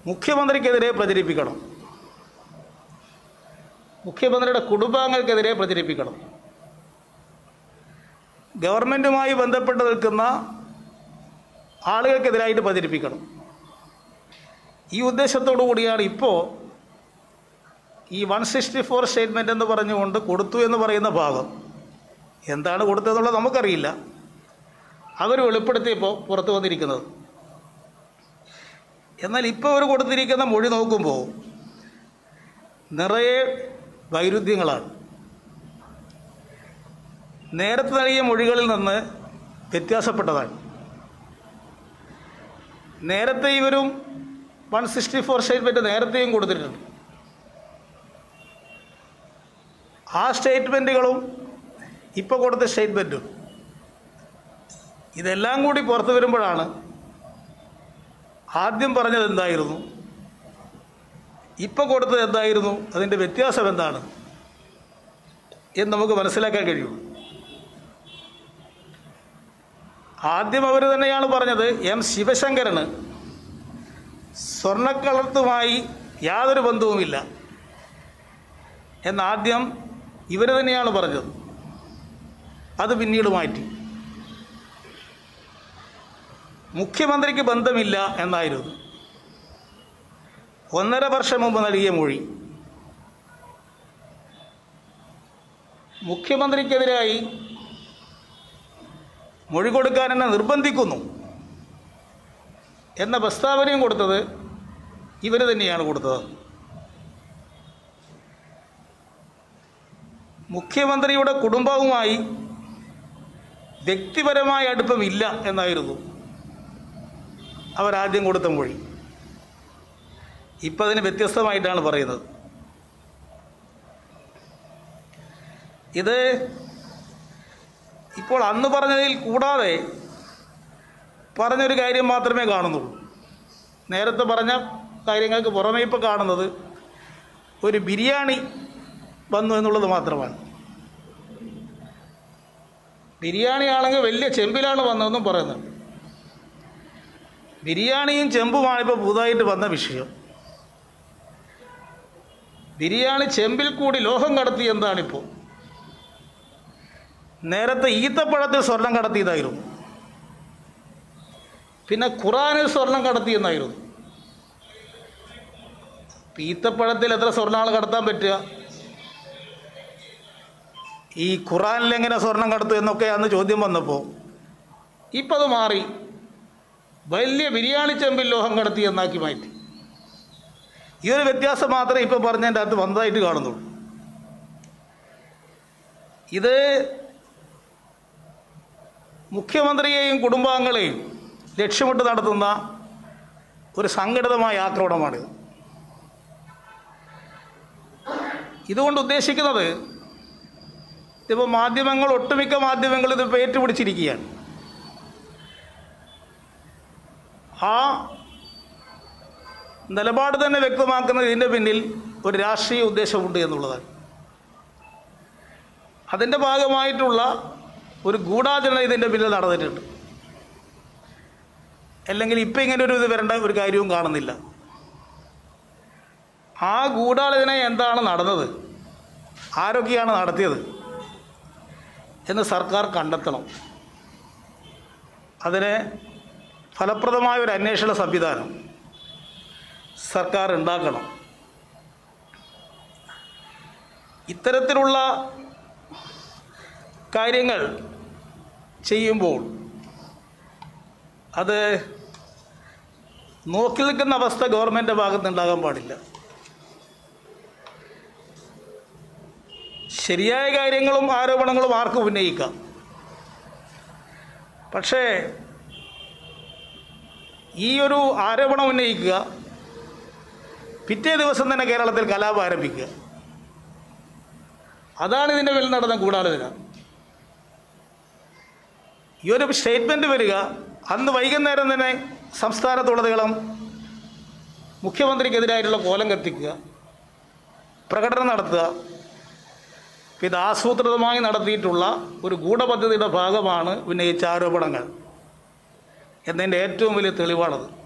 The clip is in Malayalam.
മുഖ്യമന്ത്രിക്കെതിരെ പ്രചരിപ്പിക്കണം മുഖ്യമന്ത്രിയുടെ കുടുംബാംഗങ്ങൾക്കെതിരെ പ്രചരിപ്പിക്കണം ഗവൺമെൻറ്റുമായി ബന്ധപ്പെട്ട് നിൽക്കുന്ന ആളുകൾക്കെതിരായിട്ട് പ്രചരിപ്പിക്കണം ഈ ഉദ്ദേശത്തോടു കൂടിയാണ് ഇപ്പോൾ ഈ വൺ സിക്സ്റ്റി ഫോർ സ്റ്റേറ്റ്മെൻ്റ് എന്ന് പറഞ്ഞുകൊണ്ട് കൊടുത്തു എന്ന് പറയുന്ന ഭാഗം എന്താണ് കൊടുത്തതെന്നുള്ളത് നമുക്കറിയില്ല അവർ വെളിപ്പെടുത്തിയപ്പോൾ പുറത്തു വന്നിരിക്കുന്നത് എന്നാൽ ഇപ്പോൾ അവർ കൊടുത്തിരിക്കുന്ന മൊഴി നോക്കുമ്പോൾ നിറയെ വൈരുദ്ധ്യങ്ങളാണ് നേരത്തെ നൽകിയ മൊഴികളിൽ നിന്ന് വ്യത്യാസപ്പെട്ടതാണ് നേരത്തെ ഇവരും വൺ സിക്സ്റ്റി ഫോർ സ്റ്റേറ്റ്മെൻറ്റ് നേരത്തെയും കൊടുത്തിട്ടുണ്ട് ആ സ്റ്റേറ്റ്മെൻറ്റുകളും ഇപ്പോൾ കൊടുത്ത സ്റ്റേറ്റ്മെൻറ്റും ഇതെല്ലാം കൂടി പുറത്തു വരുമ്പോഴാണ് ആദ്യം പറഞ്ഞത് എന്തായിരുന്നു ഇപ്പോൾ കൊടുത്തത് എന്തായിരുന്നു അതിൻ്റെ വ്യത്യാസം എന്താണ് എന്ന് നമുക്ക് മനസ്സിലാക്കാൻ കഴിയും ആദ്യം അവർ തന്നെയാണ് പറഞ്ഞത് എം ശിവശങ്കരന് സ്വർണ്ണക്കളത്തുമായി യാതൊരു ബന്ധവുമില്ല എന്നാദ്യം ഇവർ തന്നെയാണ് പറഞ്ഞത് അത് പിന്നീട് മാറ്റി മുഖ്യമന്ത്രിക്ക് ബന്ധമില്ല എന്നായിരുന്നു ഒന്നര വർഷം മുമ്പ് നൽകിയ മൊഴി മുഖ്യമന്ത്രിക്കെതിരായി മൊഴി കൊടുക്കാൻ എന്നെ നിർബന്ധിക്കുന്നു എന്ന പ്രസ്താവനയും കൊടുത്തത് ഇവർ തന്നെയാണ് കൊടുത്തത് മുഖ്യമന്ത്രിയുടെ കുടുംബവുമായി വ്യക്തിപരമായ അടുപ്പമില്ല എന്നായിരുന്നു അവരാദ്യം കൊടുത്ത മൊഴി ഇപ്പം അതിന് വ്യത്യസ്തമായിട്ടാണ് പറയുന്നത് ഇത് ഇപ്പോൾ അന്ന് പറഞ്ഞതിൽ കൂടാതെ പറഞ്ഞൊരു കാര്യം മാത്രമേ കാണുന്നുള്ളൂ നേരത്തെ പറഞ്ഞ കാര്യങ്ങൾക്ക് പുറമേ ഇപ്പോൾ കാണുന്നത് ഒരു ബിരിയാണി വന്നു എന്നുള്ളത് മാത്രമാണ് ബിരിയാണി ആണെങ്കിൽ വലിയ ചെമ്പിലാണ് വന്നതെന്നും പറയുന്നുണ്ട് ബിരിയാണിയും ചെമ്പുമാണ് ഇപ്പോൾ പുതുതായിട്ട് വന്ന വിഷയം ബിരിയാണി ചെമ്പിൽ കൂടി ലോഹം കടത്തി എന്താണിപ്പോൾ നേരത്തെ ഈത്തപ്പഴത്തിൽ സ്വർണം കടത്തിയതായിരുന്നു പിന്നെ ഖുറാനിൽ സ്വർണം കടത്തിയെന്നായിരുന്നു ഇപ്പം ഈത്തപ്പഴത്തിൽ എത്ര സ്വർണ്ണമാണ് കടത്താൻ പറ്റുക ഈ ഖുറാനിൽ എങ്ങനെ സ്വർണം കടത്തും എന്നൊക്കെ അന്ന് ചോദ്യം വന്നപ്പോൾ ഇപ്പം അത് മാറി വലിയ ബിരിയാണി ചെമ്പിൽ ലോഹം കടത്തി എന്നാക്കി മാറ്റി ഈ ഒരു വ്യത്യാസം മാത്രമേ ഇപ്പോൾ പറഞ്ഞതിൻ്റെ അകത്ത് വന്നതായിട്ട് കാണുന്നുള്ളൂ ഇത് മുഖ്യമന്ത്രിയെയും കുടുംബാംഗങ്ങളെയും ലക്ഷ്യമിട്ട് നടത്തുന്ന ഒരു സംഘടിതമായ ആക്രമണമാണിത് ഇതുകൊണ്ട് ഉദ്ദേശിക്കുന്നത് ഇപ്പോൾ മാധ്യമങ്ങൾ ഒട്ടുമിക്ക മാധ്യമങ്ങൾ ഇത് ഏറ്റുപിടിച്ചിരിക്കുകയാണ് ആ നിലപാട് തന്നെ വ്യക്തമാക്കുന്നത് ഇതിൻ്റെ പിന്നിൽ ഒരു രാഷ്ട്രീയ ഉദ്ദേശമുണ്ട് എന്നുള്ളതാണ് അതിൻ്റെ ഭാഗമായിട്ടുള്ള ഒരു ഗൂഢാചരണം ഇതിൻ്റെ പിന്നിൽ നടന്നിട്ടുണ്ട് അല്ലെങ്കിൽ ഇപ്പം ഇങ്ങനെ ഒരു ഇത് വരേണ്ട ഒരു കാര്യവും കാണുന്നില്ല ആ ഗൂഢാലോചന എന്താണ് നടന്നത് ആരൊക്കെയാണ് നടത്തിയത് എന്ന് സർക്കാർ കണ്ടെത്തണം അതിന് ഫലപ്രദമായ ഒരു അന്വേഷണ സംവിധാനം സർക്കാർ ഉണ്ടാക്കണം ഇത്തരത്തിലുള്ള കാര്യങ്ങൾ ചെയ്യുമ്പോൾ അത് നോക്കി നിൽക്കുന്ന അവസ്ഥ ഗവൺമെൻറ് ഭാഗത്ത് ഉണ്ടാകാൻ പാടില്ല ശരിയായ കാര്യങ്ങളും ആരോപണങ്ങളും ആർക്കും ഉന്നയിക്കാം പക്ഷേ ഈ ഒരു ആരോപണം ഉന്നയിക്കുക പിറ്റേ ദിവസം തന്നെ കേരളത്തിൽ കലാപം ആരംഭിക്കുക അതാണ് ഇതിൻ്റെ പേരിൽ നടന്ന ഗൂഢാലോചന ഈ ഒരു സ്റ്റേറ്റ്മെൻറ്റ് വരിക അന്ന് വൈകുന്നേരം തന്നെ സംസ്ഥാനത്തുടനീളം മുഖ്യമന്ത്രിക്കെതിരായിട്ടുള്ള കോലം കത്തിക്കുക പ്രകടനം നടത്തുക ഇത് ആസൂത്രിതമായി നടത്തിയിട്ടുള്ള ഒരു ഗൂഢപദ്ധതിയുടെ ഭാഗമാണ് ഉന്നയിച്ച ആരോപണങ്ങൾ എന്നതിൻ്റെ ഏറ്റവും വലിയ തെളിവാണത്